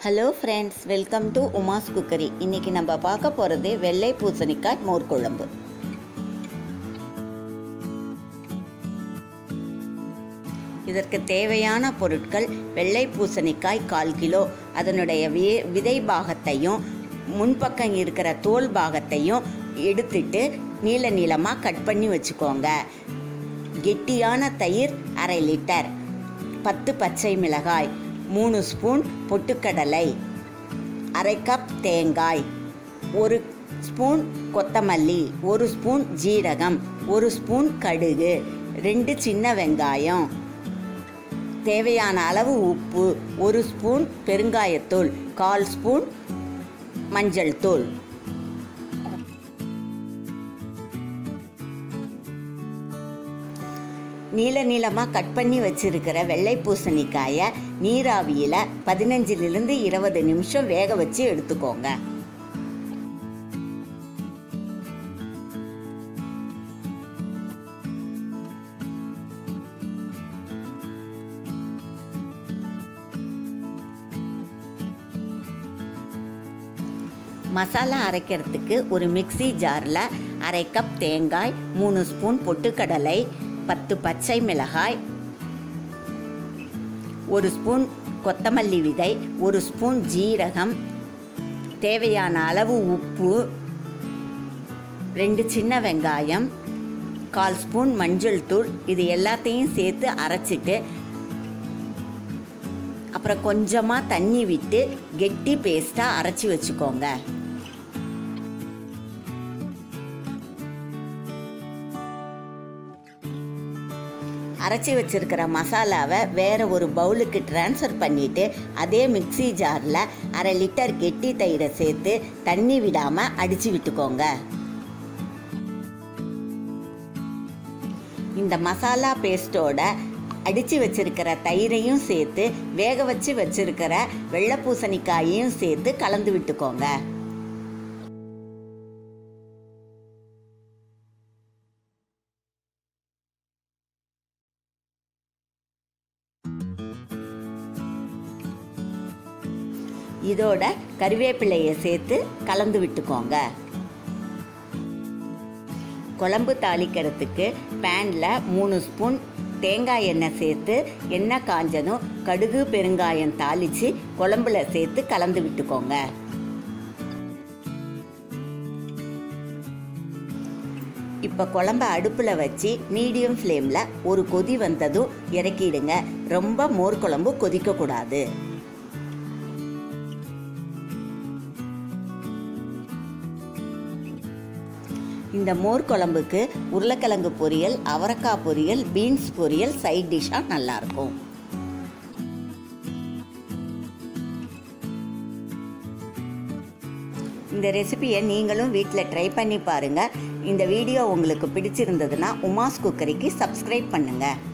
hello friends welcome to Uma's cookery இன்னைக்கு நம்ம பார்க்க போகிறது வெள்ளை பூசணிக்காய் மோர் குழம்பு இதற்கு தேவையான பொருட்கள் வெள்ளை பூசணிக்காய் கால் கிலோ அதனுடைய வி விதை பாகத்தையும் முன்பக்கம் இருக்கிற தோல் பாகத்தையும் எடுத்துட்டு நீள நீளமாக கட் பண்ணி வச்சுக்கோங்க கெட்டியான தயிர் அரை லிட்டர் பத்து பச்சை மிளகாய் மூணு ஸ்பூன் பொட்டுக்கடலை அரை கப் தேங்காய் ஒரு ஸ்பூன் கொத்தமல்லி ஒரு ஸ்பூன் ஜீரகம் ஒரு ஸ்பூன் கடுகு ரெண்டு சின்ன வெங்காயம் தேவையான அளவு உப்பு ஒரு ஸ்பூன் பெருங்காயத்தூள் கால் ஸ்பூன் மஞ்சள் தூள் நீள நீளமாக கட் பண்ணி வச்சிருக்கிற வெள்ளை பூசணிக்காயை நீராவியில் பதினஞ்சிலிருந்து இருபது நிமிஷம் வேக வச்சு எடுத்துக்கோங்க மசாலா அரைக்கிறதுக்கு ஒரு மிக்ஸி ஜாரில் அரை கப் தேங்காய் மூணு ஸ்பூன் பொட்டுக்கடலை பத்து பச்சை மிளகாய் ஒரு ஸ்பூன் கொத்தமல்லி விதை ஒரு ஸ்பூன் ஜீரகம் தேவையான அளவு உப்பு ரெண்டு சின்ன வெங்காயம் கால் ஸ்பூன் மஞ்சள் தூள் இது எல்லாத்தையும் சேர்த்து அரைச்சிட்டு அப்புறம் கொஞ்சமாக தண்ணி விட்டு கெட்டி பேஸ்ட்டாக அரைச்சி வச்சுக்கோங்க அரைச்சி வச்சிருக்கிற மசாலாவை வேற ஒரு பவுலுக்கு ட்ரான்ஸ்ஃபர் பண்ணிட்டு அதே மிக்ஸி ஜாரில் அரை லிட்டர் கெட்டி தயிரை சேர்த்து தண்ணி விடாமல் அடித்து விட்டுக்கோங்க இந்த மசாலா பேஸ்ட்டோட அடித்து வச்சிருக்கிற தயிரையும் சேர்த்து வேக வச்சு வச்சிருக்கிற வெள்ளை பூசணிக்காயையும் சேர்த்து கலந்து விட்டுக்கோங்க இதோட கருவேப்பிலையை சேர்த்து கலந்து விட்டுக்கோங்க குழம்பு தாளிக்கிறதுக்கு பேனில் மூணு ஸ்பூன் தேங்காய் எண்ணெய் சேர்த்து எண்ணெய் காஞ்சதும் கடுகு பெருங்காயம் தாளித்து குழம்புல சேர்த்து கலந்து விட்டுக்கோங்க இப்போ குழம்ப அடுப்பில் வச்சு மீடியம் ஃப்ளேமில் ஒரு கொதி வந்ததும் இறக்கிடுங்க ரொம்ப மோர் குழம்பு கொதிக்கக்கூடாது இந்த மோர் குழம்புக்கு உருளைக்கிழங்கு பொரியல் அவரைக்காய் பொரியல் பீன்ஸ் பொரியல் சைட் டிஷ்ஷாக நல்லாயிருக்கும் இந்த ரெசிபியை நீங்களும் வீட்டில் ட்ரை பண்ணி பாருங்கள் இந்த வீடியோ உங்களுக்கு பிடிச்சிருந்ததுன்னா உமாஸ் குக்கரிக்கு சப்ஸ்கிரைப் பண்ணுங்கள்